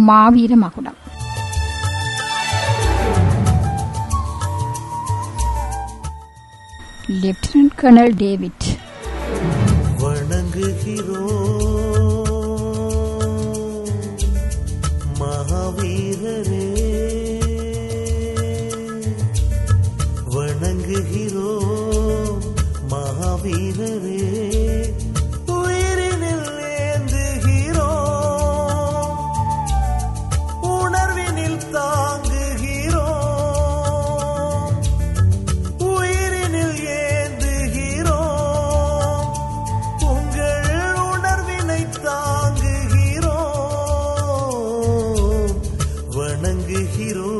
மாவீர மகுடம் lieutenant colonel David வணங்குகிறோம் மகாவீரரே வணங்குகிறோம் மகாவீரரே உயிரினில் ஏந்துகிறோம் உணர்வினில் தாங்குகிறோம் உயிரினில் ஏந்துகிறோம் உங்கள் உணர்வினை தாங்குகிறோம் வணங்குகிறோம்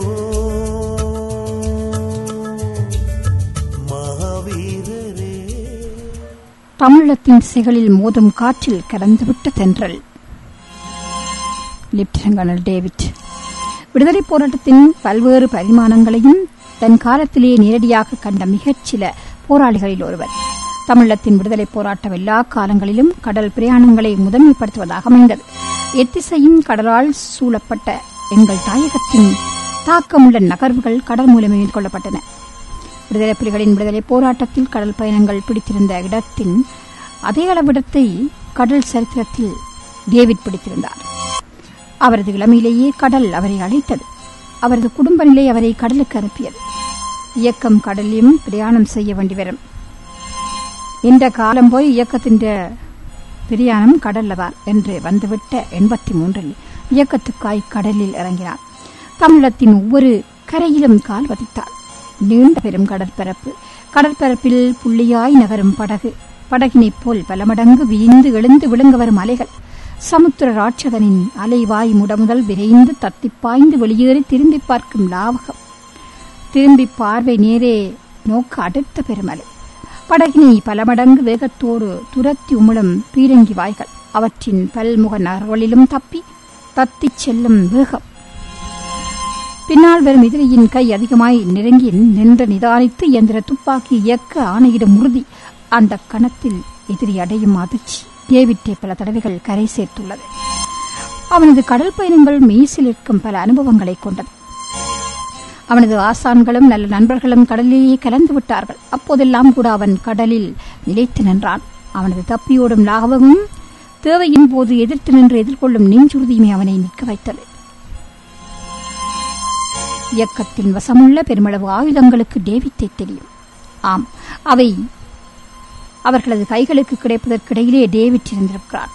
மகாவீரரே தமிழத்தின் திசைகளில் மோதும் காற்றில் கலந்துவிட்ட தென்றல் லெப்டினன்ட் கர்னல் டேவிட் விடுதலைப் போராட்டத்தின் பல்வேறு பரிமாணங்களையும் தன் காலத்திலே நேரடியாக கண்ட மிகச் சில போராளிகளில் ஒருவர் தமிழத்தின் விடுதலைப் போராட்டம் எல்லா காலங்களிலும் கடல் பிரயாணங்களை முதன்மைப்படுத்துவதாக அமைந்தது எத்திசையும் கடலால் சூழப்பட்ட எங்கள் தாயகத்தின் தாக்கமுள்ள நகர்வுகள் கடல் மூலமே மேற்கொள்ளப்பட்டன விடுதலை புலிகளின் விடுதலை போராட்டத்தில் கடல் பயணங்கள் பிடித்திருந்த இடத்தின் அதே அளவிடத்தை கடல் சரித்திரத்தில் டேவிட் பிடித்திருந்தார் அவரது இளமையிலேயே கடல் அவரை அழைத்தது அவரது குடும்ப நிலை அவரை கடலுக்கு அனுப்பியது இயக்கம் கடலிலும் பிரயாணம் செய்ய வேண்டி வரும் இந்த காலம் போய் இயக்கத்தின் பிரயாணம் கடல்லதான் என்று வந்துவிட்ட எண்பத்தி மூன்றில் இயக்கத்துக்காய் கடலில் இறங்கினார் தமிழத்தின் ஒவ்வொரு கரையிலும் கால் பதித்தார் நீண்ட பெரும் கடற்பரப்பு கடற்பரப்பில் புள்ளியாய் நகரும் படகு படகினைப் போல் பல மடங்கு வீழ்ந்து எழுந்து விழுங்க வரும் அலைகள் சமுத்திர ராட்சதனின் அலைவாய் முடமுதல் விரைந்து தத்திப் பாய்ந்து வெளியேறி திரும்பி பார்க்கும் லாவகம் திரும்பி பார்வை நேரே நோக்க அடுத்த பெருமலை படகினை பல மடங்கு வேகத்தோடு துரத்தி உமிழும் பீரங்கி வாய்கள் அவற்றின் பல்முக நகர்களிலும் தப்பி தத்திச் செல்லும் வேகம் பின்னால் வரும் எதிரியின் கை அதிகமாய் நெருங்கி நின்று நிதானித்து இயந்திர துப்பாக்கி இயக்க ஆணையிடும் உறுதி அந்த கணத்தில் எதிரி அடையும் அதிர்ச்சி டேவிட்டை பல தடவைகள் கரை சேர்த்துள்ளது அவனது கடல் பயணங்கள் மெய்சில் இருக்கும் பல அனுபவங்களை கொண்டது அவனது ஆசான்களும் நல்ல நண்பர்களும் கடலிலேயே கலந்து விட்டார்கள் அப்போதெல்லாம் கூட அவன் கடலில் நிலைத்து நின்றான் அவனது தப்பியோடும் லாகவமும் தேவையின் போது எதிர்த்து நின்று எதிர்கொள்ளும் நெஞ்சுறுதியுமே அவனை நிற்க வைத்தது இயக்கத்தின் வசமுள்ள பெருமளவு ஆயுதங்களுக்கு டேவித்தை தெரியும் ஆம் அவை அவர்களது கைகளுக்கு கிடைப்பதற்கிடையிலே டேவிட் இருந்திருக்கிறார்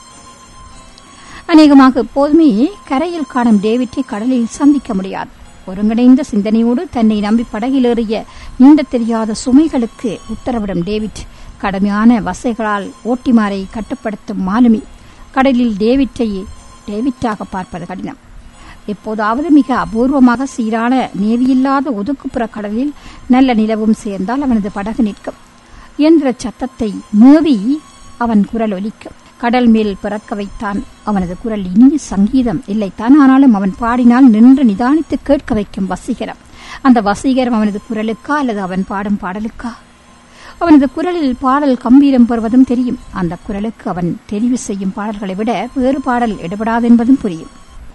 அநேகமாக எப்போதுமே கரையில் காணும் டேவிட்டை கடலில் சந்திக்க முடியாது ஒருங்கிணைந்த சிந்தனையோடு தன்னை நம்பி படகிலேறிய நீண்ட தெரியாத சுமைகளுக்கு உத்தரவிடும் டேவிட் கடுமையான வசைகளால் ஓட்டிமாரை கட்டுப்படுத்தும் மாலுமி கடலில் டேவிட்டை டேவிட்டாக பார்ப்பது கடினம் எப்போதாவது மிக அபூர்வமாக சீரான நேவியில்லாத ஒதுக்குப்புற கடலில் நல்ல நிலவும் சேர்ந்தால் அவனது படகு நிற்கும் இயந்திர சத்தத்தை மேவி அவன் குரல் ஒலிக்கும் கடல் மேல் பிறக்க வைத்தான் அவனது குரல் இனிய சங்கீதம் இல்லைத்தான் ஆனாலும் அவன் பாடினால் நின்று நிதானித்து கேட்க வைக்கும் வசீகரம் அந்த வசீகரம் அவனது குரலுக்கா அல்லது அவன் பாடும் பாடலுக்கா அவனது குரலில் பாடல் கம்பீரம் பெறுவதும் தெரியும் அந்த குரலுக்கு அவன் தெரிவு செய்யும் பாடல்களை விட வேறு பாடல் எடுபடாது என்பதும் புரியும்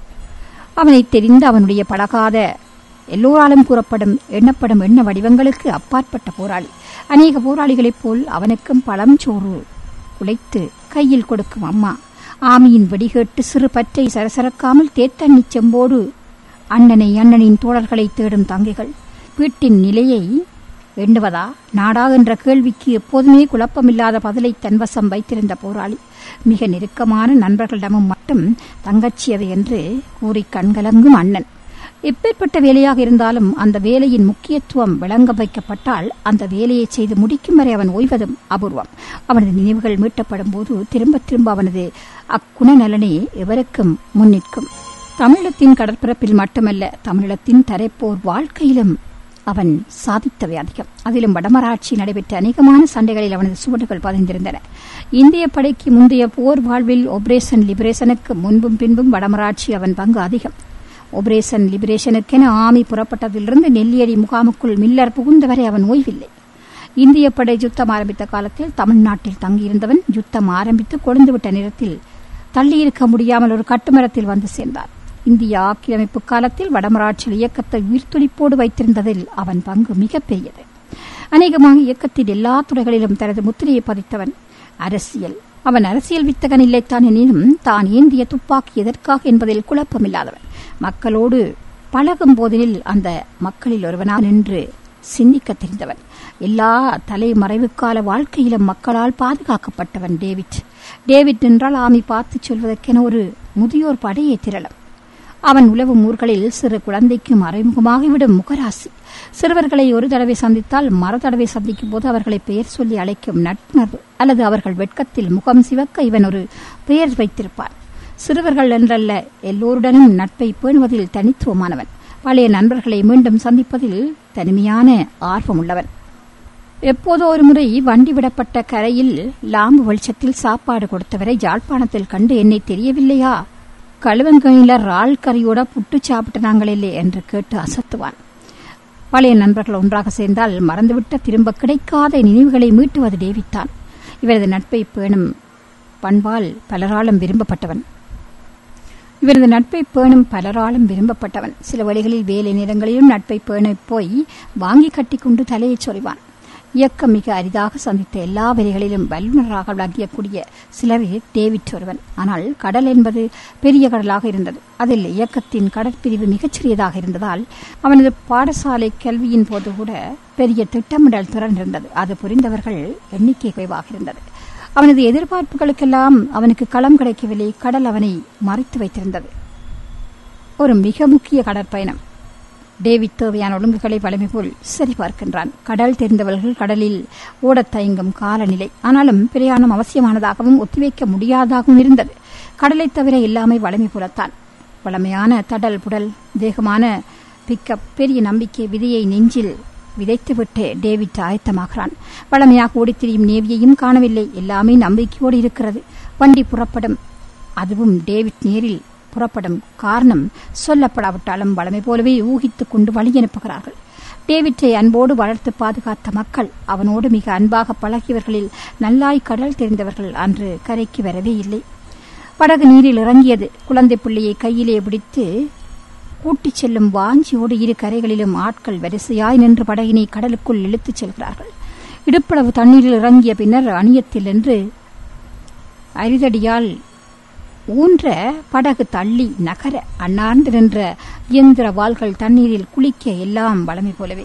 அவனை தெரிந்த அவனுடைய பழகாத எல்லோராலும் கூறப்படும் எண்ணப்படும் எண்ண வடிவங்களுக்கு அப்பாற்பட்ட போராளி அநேக போராளிகளைப் போல் அவனுக்கும் பழம் சோறு குலைத்து கையில் கொடுக்கும் அம்மா ஆமியின் வெடிகேட்டு சிறு பற்றை சரசரக்காமல் தேத்தண்ணி செம்போடு அண்ணனை அண்ணனின் தோழர்களை தேடும் தங்கைகள் வீட்டின் நிலையை எண்ணுவதா நாடா என்ற கேள்விக்கு எப்போதுமே குழப்பமில்லாத பதிலை தன்வசம் வைத்திருந்த போராளி மிக நெருக்கமான நண்பர்களிடமும் மட்டும் தங்கச்சியவை என்று கூறி கண்கலங்கும் அண்ணன் எப்பேற்பட்ட வேலையாக இருந்தாலும் அந்த வேலையின் முக்கியத்துவம் விளங்க வைக்கப்பட்டால் அந்த வேலையை செய்து முடிக்கும் வரை அவன் ஓய்வதும் அபூர்வம் அவனது நினைவுகள் மீட்டப்படும் போது திரும்ப திரும்ப அவனது அக்குண நலனே எவருக்கும் முன்னிற்கும் தமிழத்தின் கடற்பரப்பில் மட்டுமல்ல தமிழத்தின் தரைப்போர் வாழ்க்கையிலும் அவன் சாதித்தவை அதிகம் அதிலும் வடமராட்சி நடைபெற்ற அநேகமான சண்டைகளில் அவனது சுவடுகள் பதிந்திருந்தன இந்திய படைக்கு முந்தைய போர் வாழ்வில் ஆபரேஷன் லிபரேஷனுக்கு முன்பும் பின்பும் வடமராட்சி அவன் பங்கு அதிகம் ஆபரேஷன் லிபரேஷனுக்கென ஆமி புறப்பட்டதிலிருந்து நெல்லியடி முகாமுக்குள் மில்லர் புகுந்தவரை அவன் ஓய்வில்லை இந்திய படை யுத்தம் ஆரம்பித்த காலத்தில் தமிழ்நாட்டில் தங்கியிருந்தவன் யுத்தம் ஆரம்பித்து கொழுந்துவிட்ட நேரத்தில் தள்ளியிருக்க முடியாமல் ஒரு கட்டுமரத்தில் வந்து சேர்ந்தார் இந்திய ஆக்கிரமிப்பு காலத்தில் வடமராட்சியில் இயக்கத்தை உயிர்த்துடிப்போடு வைத்திருந்ததில் அவன் பங்கு மிகப்பெரியது அநேகமாக இயக்கத்தின் எல்லா துறைகளிலும் தனது முத்திரையை பதித்தவன் அரசியல் அவன் அரசியல் வித்தகன் இல்லைத்தான் எனினும் தான் ஏந்திய துப்பாக்கி எதற்காக என்பதில் குழப்பமில்லாதவன் மக்களோடு பழகும் போதில் அந்த மக்களில் ஒருவனாக நின்று சிந்திக்க தெரிந்தவன் எல்லா தலைமறைவுக்கால வாழ்க்கையிலும் மக்களால் பாதுகாக்கப்பட்டவன் டேவிட் டேவிட் என்றால் ஆமி பார்த்து சொல்வதற்கென ஒரு முதியோர் படையே திரளும் அவன் உலவும் ஊர்களில் சிறு குழந்தைக்கு மறைமுகமாகிவிடும் முகராசி சிறுவர்களை ஒரு தடவை சந்தித்தால் மறு தடவை சந்திக்கும் போது அவர்களை பெயர் சொல்லி அழைக்கும் நட்புணர்வு அல்லது அவர்கள் வெட்கத்தில் முகம் சிவக்க இவன் ஒரு பெயர் வைத்திருப்பான் சிறுவர்கள் என்றல்ல எல்லோருடனும் நட்பை பேணுவதில் தனித்துவமானவன் பழைய நண்பர்களை மீண்டும் சந்திப்பதில் தனிமையான ஆர்வம் உள்ளவன் எப்போதோ ஒரு முறை வண்டி விடப்பட்ட கரையில் லாம்பு வெளிச்சத்தில் சாப்பாடு கொடுத்தவரை யாழ்ப்பாணத்தில் கண்டு என்னை தெரியவில்லையா கழுவங்கையில ரால் கறியோட புட்டு சாப்பிட்டாங்களே என்று கேட்டு அசத்துவான் பழைய நண்பர்கள் ஒன்றாக சேர்ந்தால் மறந்துவிட்ட திரும்ப கிடைக்காத நினைவுகளை மீட்டுவது டேவித்தான் இவரது நட்பை பேணும் பண்பால் பலராலும் விரும்பப்பட்டவன் இவரது நட்பை பேணும் பலராலும் விரும்பப்பட்டவன் சில வழிகளில் வேலை நேரங்களிலும் நட்பை பேணப் போய் வாங்கி கட்டிக்கொண்டு தலையை சொறிவான் இயக்கம் மிக அரிதாக சந்தித்த எல்லா வரிகளிலும் வல்லுநராக விளங்கியக்கூடிய சிலரில் டேவிட் ஒருவன் ஆனால் கடல் என்பது பெரிய கடலாக இருந்தது அதில் இயக்கத்தின் கடற்பிரிவு மிகச்சிறியதாக இருந்ததால் அவனது பாடசாலை கல்வியின் போது கூட பெரிய திட்டமிடல் திறன் இருந்தது அது புரிந்தவர்கள் எண்ணிக்கை குறைவாக இருந்தது அவனது எதிர்பார்ப்புகளுக்கெல்லாம் அவனுக்கு களம் கிடைக்கவில்லை கடல் அவனை மறைத்து வைத்திருந்தது ஒரு மிக முக்கிய கடற்பயணம் டேவிட் தேவையான ஒழுங்குகளை வலிமை போல் சரிபார்க்கின்றான் கடல் தெரிந்தவர்கள் கடலில் ஓடத் தயங்கும் காலநிலை ஆனாலும் பிரயாணம் அவசியமானதாகவும் ஒத்திவைக்க முடியாததாகவும் இருந்தது கடலை தவிர எல்லாமே வலிமை போலத்தான் வளமையான தடல் புடல் வேகமான பிக்கப் பெரிய நம்பிக்கை விதையை நெஞ்சில் விதைத்துவிட்டு டேவிட் ஆயத்தமாகிறான் வளமையாக ஓடித் திரியும் நேவியையும் காணவில்லை எல்லாமே நம்பிக்கையோடு இருக்கிறது வண்டி புறப்படும் அதுவும் டேவிட் நேரில் புறப்படும் காரணம் சொல்லப்படாவிட்டாலும் வளமை போலவே ஊகித்துக் கொண்டு வழி அனுப்புகிறார்கள் டேவிட்டை அன்போடு வளர்த்து பாதுகாத்த மக்கள் அவனோடு மிக அன்பாக பழகியவர்களில் நல்லாய் கடல் தெரிந்தவர்கள் அன்று கரைக்கு வரவே இல்லை படகு நீரில் இறங்கியது குழந்தை பிள்ளையை கையிலே பிடித்து கூட்டிச் செல்லும் வாஞ்சியோடு இரு கரைகளிலும் ஆட்கள் வரிசையாய் நின்று படகினை கடலுக்குள் இழுத்துச் செல்கிறார்கள் இடுப்பளவு தண்ணீரில் இறங்கிய பின்னர் அணியத்தில் நின்று அரிதடியால் ஊன்ற படகு தள்ளி நகர அண்ணார்ந்து நின்ற இயந்திர வாள்கள் தண்ணீரில் குளிக்க எல்லாம் வளமை போலவே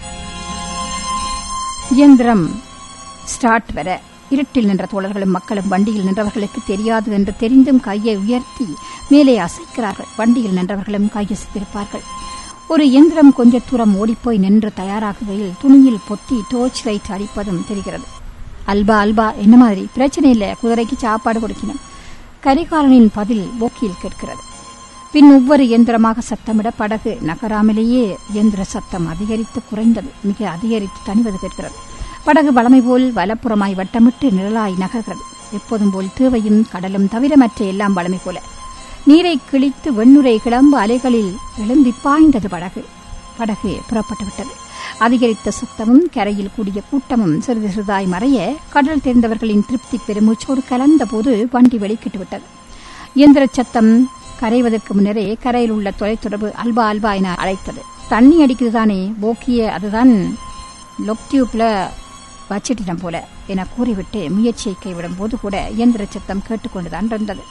இயந்திரம் ஸ்டார்ட் வர இருட்டில் நின்ற தோழர்களும் மக்களும் வண்டியில் நின்றவர்களுக்கு தெரியாது என்று தெரிந்தும் கையை உயர்த்தி மேலே அசைக்கிறார்கள் வண்டியில் நின்றவர்களும் கையசைத்திருப்பார்கள் ஒரு இயந்திரம் கொஞ்ச தூரம் ஓடிப்போய் நின்று தயாராகுகையில் துணியில் பொத்தி டோர்ச் லைட் அடிப்பதும் தெரிகிறது அல்பா அல்பா என்ன மாதிரி பிரச்சனை இல்லை குதிரைக்கு சாப்பாடு கொடுக்கணும் கரிகாலனின் பதில் போக்கியில் கேட்கிறது பின் ஒவ்வொரு இயந்திரமாக சத்தமிட படகு நகராமலேயே இயந்திர சத்தம் அதிகரித்து குறைந்தது மிக அதிகரித்து தணிவது கேட்கிறது படகு வளமை போல் வலப்புறமாய் வட்டமிட்டு நிழலாய் நகர்கிறது எப்போதும் போல் தேவையும் கடலும் தவிர மற்ற எல்லாம் வளமை போல நீரை கிழித்து வெண்ணுரை கிளம்பு அலைகளில் எழும்பி பாய்ந்தது படகு படகு புறப்பட்டு விட்டது அதிகரித்த சத்தமும் கரையில் கூடிய கூட்டமும் சிறிது சிறிதாய் மறைய கடல் தெரிந்தவர்களின் திருப்தி பெருமூச்சோடு கலந்த போது வண்டி வெளிக்கிட்டு விட்டது இயந்திர சத்தம் கரைவதற்கு முன்னரே கரையில் உள்ள தொலைத்தொடர்பு அல்பா அல்பா என அழைத்தது தண்ணி அடிக்குது தானே போக்கிய அதுதான் லொக் டியூப்ல வச்சிட்டிடம் போல என கூறிவிட்டு முயற்சியை கைவிடும் போது கூட இயந்திர சத்தம் கேட்டுக்கொண்டுதான் இருந்தது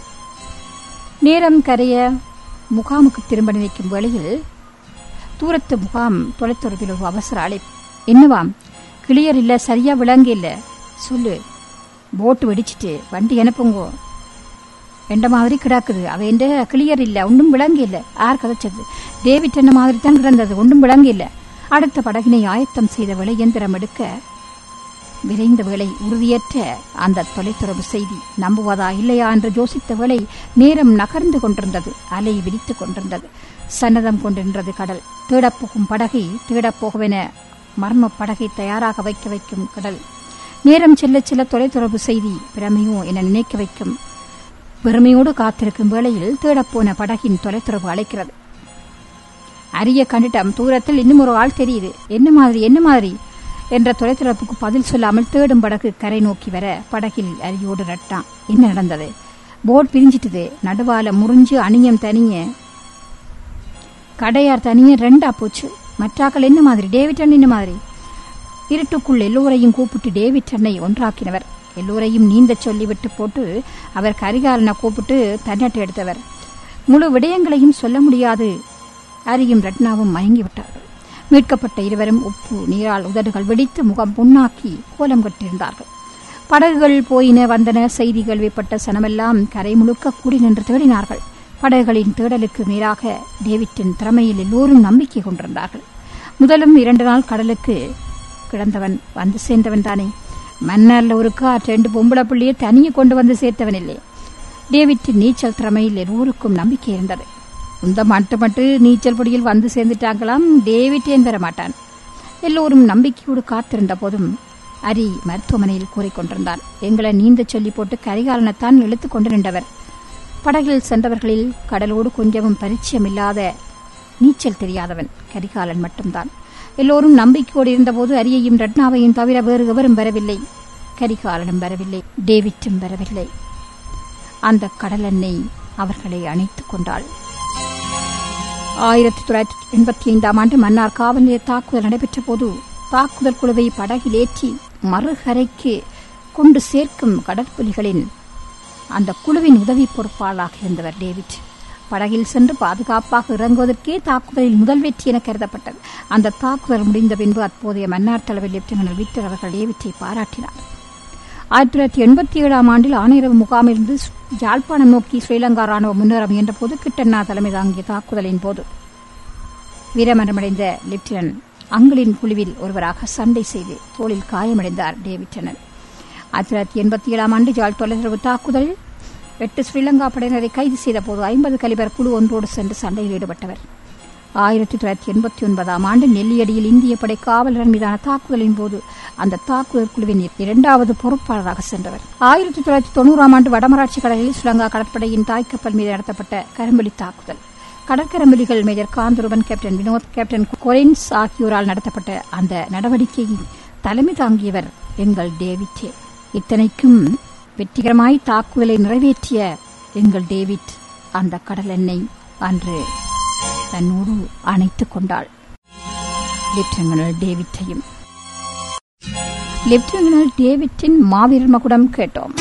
நேரம் கரைய முகாமுக்கு திரும்ப நினைக்கும் வேளையில் தூரத்து முகாம் தொலைத்தொடர்பில் ஒரு அவசர அழைப்பு என்னவாம் கிளியர் இல்ல சரியா விளங்க இல்ல சொல்லு போட்டு வெடிச்சிட்டு வண்டி அனுப்புங்கோ எந்த மாதிரி கிடக்குது அவ எந்த கிளியர் இல்ல ஒன்றும் விளங்க இல்ல யார் கதைச்சது டேவிட் என்ன மாதிரி தான் கிடந்தது ஒன்றும் விளங்க இல்ல அடுத்த படகினை ஆயத்தம் செய்த வேளை இயந்திரம் எடுக்க விரைந்த வேளை உறுதியற்ற அந்த தொலைத்தொடர்பு செய்தி நம்புவதா இல்லையா என்று யோசித்த வேளை நேரம் நகர்ந்து கொண்டிருந்தது அலை விரித்துக் கொண்டிருந்தது சன்னதம் கொண்டிருந்தது கடல் தேடப்போகும் படகை தேடப்போகவென மர்ம படகை தயாராக வைக்க வைக்கும் கடல் நேரம் செல்ல செல்ல தொலைத்தொடர்பு செய்தி பிரமையோ என நினைக்க வைக்கும் பெருமையோடு காத்திருக்கும் வேளையில் தேடப்போன படகின் தொலைத்தொடர்பு அழைக்கிறது அரிய கண்டிட்டம் தூரத்தில் இன்னும் ஒரு ஆள் தெரியுது என்ன மாதிரி என்ன மாதிரி என்ற தொலைத்தொடர்புக்கு பதில் சொல்லாமல் தேடும் படகு கரை நோக்கி வர படகில் அரியோடு ரட்டான் என்ன நடந்தது போட் பிரிஞ்சிட்டது நடுவால முறிஞ்சு அணியம் தனிய கடையார் தனியே ரெண்டா போச்சு மற்றாக்கள் என்ன மாதிரி டேவிட் அண்ணன் என்ன மாதிரி இருட்டுக்குள் எல்லோரையும் கூப்பிட்டு டேவிட் அண்ணை ஒன்றாக்கினவர் எல்லோரையும் நீந்தச் சொல்லிவிட்டு போட்டு அவர் கரிகாலனை கூப்பிட்டு தன்னட்டு எடுத்தவர் முழு விடயங்களையும் சொல்ல முடியாது அரியும் ரட்னாவும் மயங்கி விட்டார்கள் மீட்கப்பட்ட இருவரும் உப்பு நீரால் உதடுகள் வெடித்து முகம் புண்ணாக்கி கோலம் கட்டியிருந்தார்கள் படகுகள் போயின வந்தன செய்தி கேள்விப்பட்ட சனமெல்லாம் கரை முழுக்க கூடி நின்று தேடினார்கள் படகுகளின் தேடலுக்கு மேலாக டேவிட்டின் திறமையில் எல்லோரும் நம்பிக்கை கொண்டிருந்தார்கள் முதலும் இரண்டு நாள் கடலுக்கு கிடந்தவன் வந்து சேர்ந்தவன் தானே மன்னர்ல ஒருக்கா ரெண்டு பொம்பளை புள்ளியை தனியே கொண்டு வந்து சேர்த்தவன் இல்லை டேவிட்டின் நீச்சல் திறமையில் எல்லோருக்கும் நம்பிக்கை இருந்தது இந்த மட்டு மட்டு நீச்சல் பொடியில் வந்து சேர்ந்துட்டாங்களாம் டேவிட் ஏன் பெற மாட்டான் எல்லோரும் நம்பிக்கையோடு காத்திருந்த போதும் அரி மருத்துவமனையில் கூறிக்கொண்டிருந்தான் எங்களை நீந்த சொல்லி போட்டு கரிகாலனைத்தான் இழுத்துக் கொண்டு நின்றவர் படகில் சென்றவர்களில் கடலோடு கொஞ்சமும் பரிச்சயம் இல்லாத நீச்சல் தெரியாதவன் கரிகாலன் மட்டும்தான் எல்லோரும் நம்பிக்கையோடு இருந்தபோது அரியையும் ரட்னாவையும் தவிர வேறு எவரும் வரவில்லை கரிகாலனும் வரவில்லை டேவிட்டும் வரவில்லை அந்த கடலெண்ணை அவர்களை அணைத்துக் கொண்டாள் ஆயிரத்தி தொள்ளாயிரத்தி எண்பத்தி ஐந்தாம் ஆண்டு மன்னார் காவல் நிலைய தாக்குதல் நடைபெற்ற போது தாக்குதல் குழுவை படகில் ஏற்றி மறுகரைக்கு கொண்டு சேர்க்கும் கடற்புலிகளின் அந்த குழுவின் உதவி பொறுப்பாளராக இருந்தவர் டேவிட் படகில் சென்று பாதுகாப்பாக இறங்குவதற்கே தாக்குதலில் முதல் வெற்றி என கருதப்பட்டது அந்த தாக்குதல் முடிந்த பின்பு அப்போதைய மன்னார் தலைவர் லெப்டினல் விக்டர் அவர்கள் டேவிட்டை பாராட்டினார் ஆயிரத்தி தொள்ளாயிரத்தி எண்பத்தி ஏழாம் ஆண்டில் ஆணையரவு முகாமிலிருந்து யாழ்ப்பாணம் நோக்கி ஸ்ரீலங்கா ராணுவ முன்னேற முயன்ற போது கிட்டண்ணா தலைமை தாங்கிய தாக்குதலின் போது வீரமரணமடைந்த லெப்டினன்ட் அங்களின் குழுவில் ஒருவராக சண்டை செய்து தோளில் காயமடைந்தார் டேவிட்டனர் ஆயிரத்தி தொள்ளாயிரத்தி எண்பத்தி ஏழாம் ஆண்டு ஜாழ் தொலைதொடர்பு தாக்குதலில் எட்டு ஸ்ரீலங்கா படையினரை கைது செய்த போது ஐம்பது கலிபர் குழு ஒன்றோடு சென்று சண்டையில் ஈடுபட்டவர் ஆயிரத்தி தொள்ளாயிரத்தி எண்பத்தி ஒன்பதாம் ஆண்டு நெல்லியடியில் இந்திய படை காவலர் மீதான தாக்குதலின் போது அந்த தாக்குதல் குழுவின் இரண்டாவது பொறுப்பாளராக சென்றவர் ஆயிரத்தி தொள்ளாயிரத்தி தொண்ணூறாம் ஆண்டு வடமராட்சி கடலில் ஸ்ரீலங்கா கடற்படையின் தாய்க்கப்பல் மீது நடத்தப்பட்ட கரும்புலி தாக்குதல் கடற்கரம்புலிகள் major Kantharuvan captain Vinoth captain Corins ஆகியோரால் நடத்தப்பட்ட அந்த நடவடிக்கையின் தலைமை தாங்கியவர் எங்கள் டேவிட்டே இத்தனைக்கும் வெற்றிகரமாய் தாக்குதலை நிறைவேற்றிய எங்கள் டேவிட் அந்த கடல் எண்ணெய் அன்று தன்னோடு அணைத்துக் கொண்டாள் லெப்டினல் டேவிட்டையும் லெப்டினல் டேவிட்டின் மாவீரர் மகுடம் கேட்டோம்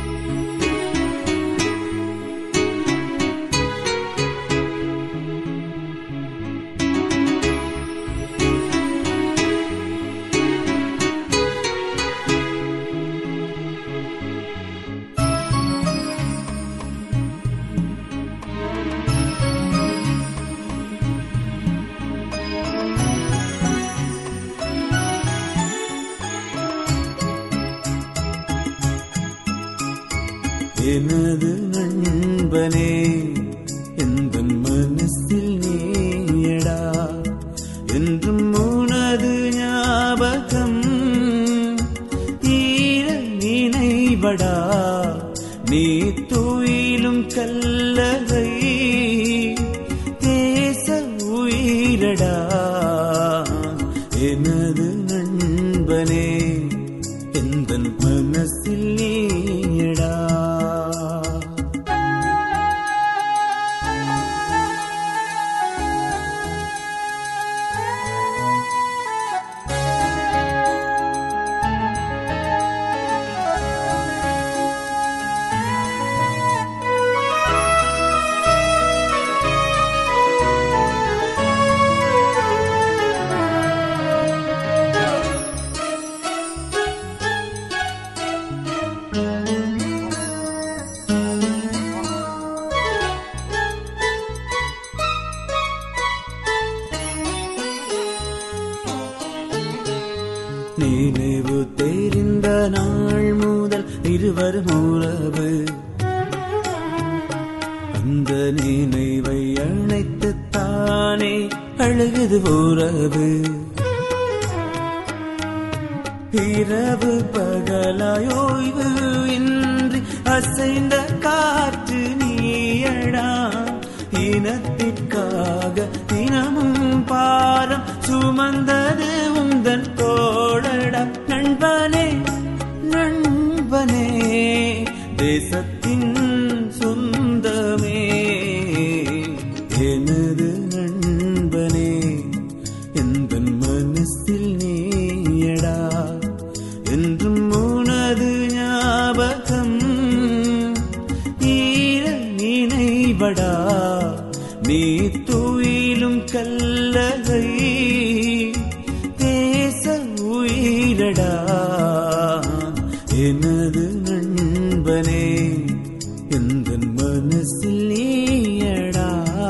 எனது நண்பனே எந்த மனசில் நீயடா என்றும் உனது ஞாபகம் ஈர நினைவடா நீ துயிலும் கல்லறை தேச உயிரடா எனது நண்பனே எந்த மனசில் நீயடா நினைவு தெரிந்த நாள் முதல் இருவரும் உறவு அந்த நினைவை அணைத்து தானே அழுகுது உறவு இரவு பகலாயோய்வு இன்றி அசைந்த காற்று நீயடா இனத்திற்காக தினமும் பாரம் சுமந்தது உந்தன் தோழடா நண்பனே நண்பனே தேசத்தின் சொந்தமே எனது நண்பனே நீ துயிலும் கல்லகை தேச உயிரடா எனது நண்பனே எந்த மனசில் நீயடா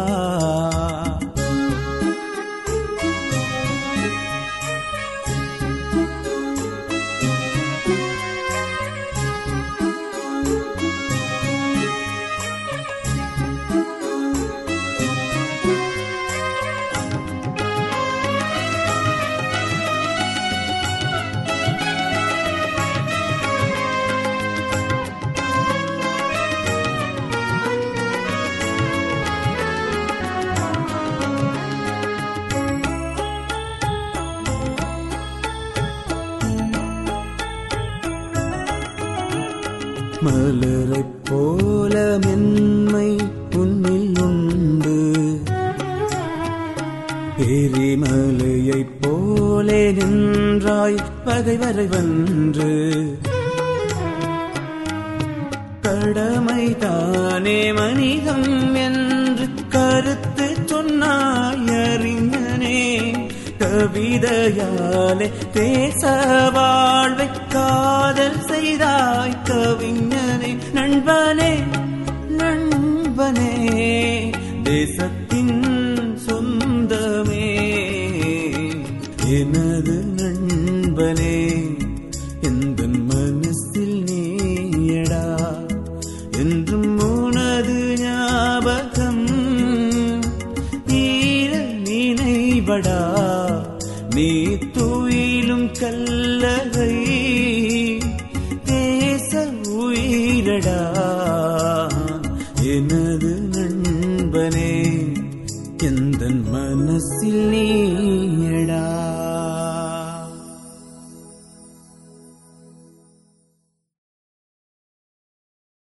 மலரைப் போல மென்மை உன்னில் உண்டு எரிமலையைப் போலே நின்றாய் பகைவரை வென்று கடமை தானே மனிதம் என்று கருத்து சொன்னாய் அறிஞனே கவிதையாலே தேச வாழ்வை காதல் செய்தாய் கவிஞனே நண்பனே நண்பனே தேசத்தின் சொந்தமே எனது நண்பனே எந்த மனசில் நீயடா என்றும் உனது ஞாபகம் ஈர நினைவடா நீ துயிலும் கல்லகை தேச உயிரடா எனது நண்பனே எந்த மனசில் நீ